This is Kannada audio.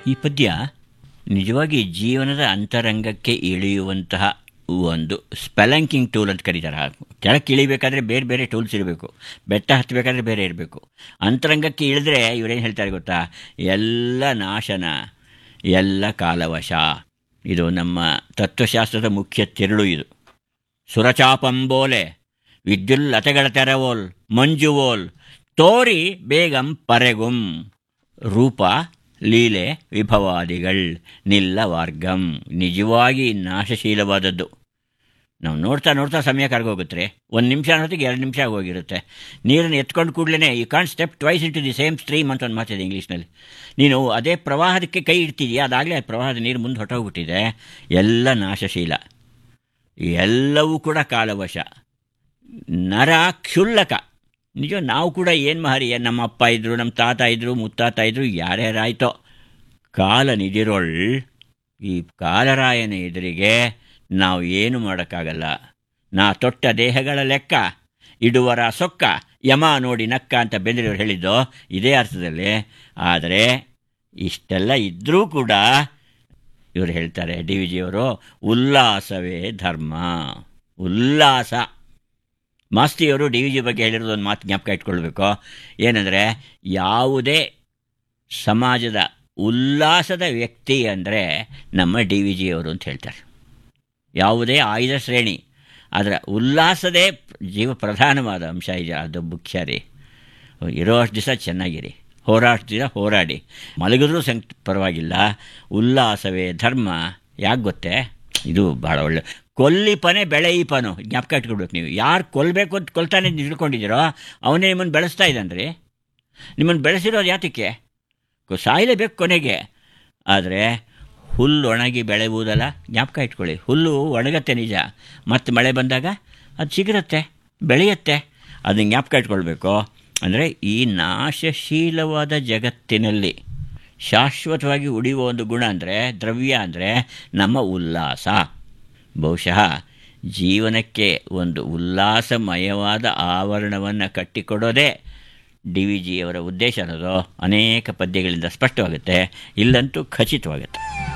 ಈ ಪದ್ಯ ನಿಜವಾಗಿ ಜೀವನದ ಅಂತರಂಗಕ್ಕೆ ಇಳಿಯುವಂತಹ ಒಂದು ಸ್ಪೆಲಂಕಿಂಗ್ ಟೂಲ್ ಅಂತ ಕರೀತಾರೆ ಕೆಳಕ್ಕೆ ಇಳಿಬೇಕಾದ್ರೆ ಬೇರೆ ಬೇರೆ ಟೂಲ್ಸ್ ಇರಬೇಕು ಬೆಟ್ಟ ಹತ್ತಬೇಕಾದ್ರೆ ಬೇರೆ ಇರಬೇಕು ಅಂತರಂಗಕ್ಕೆ ಇಳಿದ್ರೆ ಇವರೇನು ಹೇಳ್ತಾರೆ ಗೊತ್ತಾ ಎಲ್ಲ ನಾಶನ ಎಲ್ಲ ಕಾಲವಶ ಇದು ನಮ್ಮ ತತ್ವಶಾಸ್ತ್ರದ ಮುಖ್ಯ ತಿರುಳು ಇದು ಸುರಚಾಪಂಬೋಲೆ ವಿದ್ಯುಲ್ಲತೆಗಳ ತೆರವೋಲ್ ಮಂಜುವೋಲ್ ತೋರಿ ಬೇಗಂ ಪರೆಗುಂ ರೂಪ ಲೀಲೆ ವಿಭವಾದಿಗಳ್ ನಿಲ್ಲ ವಾರ್ಗಂ ನಿಜವಾಗಿ ನಾಶಶೀಲವಾದದ್ದು ನಾವು ನೋಡ್ತಾ ನೋಡ್ತಾ ಸಮಯ ಕರ್ಗೋಗುತ್ತೆ ಒಂದು ನಿಮಿಷ ಅನ್ನೋದಕ್ಕೆ ಎರಡು ನಿಮಿಷ ಆಗೋಗಿರುತ್ತೆ ನೀರನ್ನು ಎತ್ಕೊಂಡು ಕೂಡಲೇ you can't step twice into the same stream ಅಂತ ಒಂದು ಮಾತಿದೆ ಇಂಗ್ಲೀಷ್ನಲ್ಲಿ ನೀನು ಅದೇ ಪ್ರವಾಹದಕ್ಕೆ ಕೈ ಇಡ್ತಿದೆಯಾ ಅದಾಗಲೇ ಪ್ರವಾಹದ ನೀರು ಮುಂದೆ ಹೊಟ್ಟೋಗ್ಬಿಟ್ಟಿದೆ ಎಲ್ಲ ನಾಶಶೀಲ ಎಲ್ಲವೂ ಕೂಡ ಕಾಲವಶ ನರ ಕ್ಷುಲ್ಲಕ ನಿಜ ನಾವು ಕೂಡ ಏನು ಮಹರಿ ನಮ್ಮ ಅಪ್ಪ ಇದ್ದರು ನಮ್ಮ ತಾತ ಇದ್ದರು ಮುತ್ತಾತ ಇದ್ದರು ಯಾರ್ಯಾರಾಯ್ತೋ ಕಾಲ ನಿಧಿರೊಳ್ ಈ ಕಾಲರಾಯನ ಎದುರಿಗೆ ನಾವು ಏನು ಮಾಡೋಕ್ಕಾಗಲ್ಲ ನಾ ತೊಟ್ಟ ದೇಹಗಳ ಲೆಕ್ಕ ಇಡುವರ ಸೊಕ್ಕ ಯಮ ನೋಡಿ ನಕ್ಕ ಅಂತ ಬೆಂದ್ರವ್ರು ಹೇಳಿದ್ದು ಇದೇ ಅರ್ಥದಲ್ಲಿ ಆದರೆ ಇಷ್ಟೆಲ್ಲ ಇದ್ದರೂ ಕೂಡ ಇವರು ಹೇಳ್ತಾರೆ ಡಿ ವಿ ಜಿಯವರು ಉಲ್ಲಾಸವೇ ಧರ್ಮ ಉಲ್ಲಾಸ ಮಾಸ್ತಿಯವರು ಡಿ ವಿ ಜಿ ಬಗ್ಗೆ ಹೇಳಿರೋದು ಒಂದು ಮಾತು ಜ್ಞಾಪಕ ಇಟ್ಕೊಳ್ಬೇಕು ಏನಂದರೆ ಯಾವುದೇ ಸಮಾಜದ ಉಲ್ಲಾಸದ ವ್ಯಕ್ತಿ ಅಂದರೆ ನಮ್ಮ ಡಿ ವಿ ಜಿಯವರು ಅಂತ ಹೇಳ್ತಾರೆ ಯಾವುದೇ ಆಯುಧ ಶ್ರೇಣಿ ಅದರ ಉಲ್ಲಾಸದೇ ಜೀವ ಪ್ರಧಾನವಾದ ಅಂಶ ಇದೆ ಅದು ಮುಖ್ಯ ರೀ ಇರೋ ಅಷ್ಟು ದಿವಸ ಚೆನ್ನಾಗಿರಿ ಹೋರಾಟ ದಿವಸ ಹೋರಾಡಿ ಮಲಗಿದ್ರೂ ಸಂಕ್ ಪರವಾಗಿಲ್ಲ ಉಲ್ಲಾಸವೇ ಧರ್ಮ ಯಾಕೆ ಗೊತ್ತೇ ಇದು ಭಾಳ ಒಳ್ಳೆ ಕೊಲ್ಲಿಪನೆ ಬೆಳೆಯಿಪನು ಜ್ಞಾಪಕ ಇಟ್ಕೊಳ್ಬೇಕು ನೀವು ಯಾರು ಕೊಲ್ಲಬೇಕು ಅಂತ ಕೊಲ್ತಾನೆ ತಿಳ್ಕೊಂಡಿದ್ದೀರೋ ಅವನೇ ನಿಮ್ಮನ್ನು ಬೆಳೆಸ್ತಾ ಇದ್ದಾನ್ರಿ ನಿಮ್ಮನ್ನು ಬೆಳೆಸಿರೋದು ಯಾತಕ್ಕೆ ಸಾಯಲೇಬೇಕು ಕೊನೆಗೆ ಆದರೆ ಹುಲ್ಲು ಒಣಗಿ ಬೆಳೆಯುವುದಲ್ಲ ಜ್ಞಾಪಕ ಇಟ್ಕೊಳ್ಳಿ ಹುಲ್ಲು ಒಣಗತ್ತೆ ನಿಜ ಮತ್ತು ಮಳೆ ಬಂದಾಗ ಅದು ಸಿಗಿರುತ್ತೆ ಬೆಳೆಯುತ್ತೆ ಅದನ್ನ ಜ್ಞಾಪಕ ಇಟ್ಕೊಳ್ಬೇಕು ಅಂದರೆ ಈ ನಾಶಶೀಲವಾದ ಜಗತ್ತಿನಲ್ಲಿ ಶಾಶ್ವತವಾಗಿ ಉಳಿಯುವ ಒಂದು ಗುಣ ಅಂದರೆ ದ್ರವ್ಯ ಅಂದರೆ ನಮ್ಮ ಉಲ್ಲಾಸ ಬಹುಶಃ ಜೀವನಕ್ಕೆ ಒಂದು ಉಲ್ಲಾಸಮಯವಾದ ಆವರಣವನ್ನು ಕಟ್ಟಿಕೊಡೋದೇ ಡಿ ವಿ ಜಿಯವರ ಉದ್ದೇಶ ಅನ್ನೋದು ಅನೇಕ ಪದ್ಯಗಳಿಂದ ಸ್ಪಷ್ಟವಾಗುತ್ತೆ ಇಲ್ಲಂತೂ ಖಚಿತವಾಗುತ್ತೆ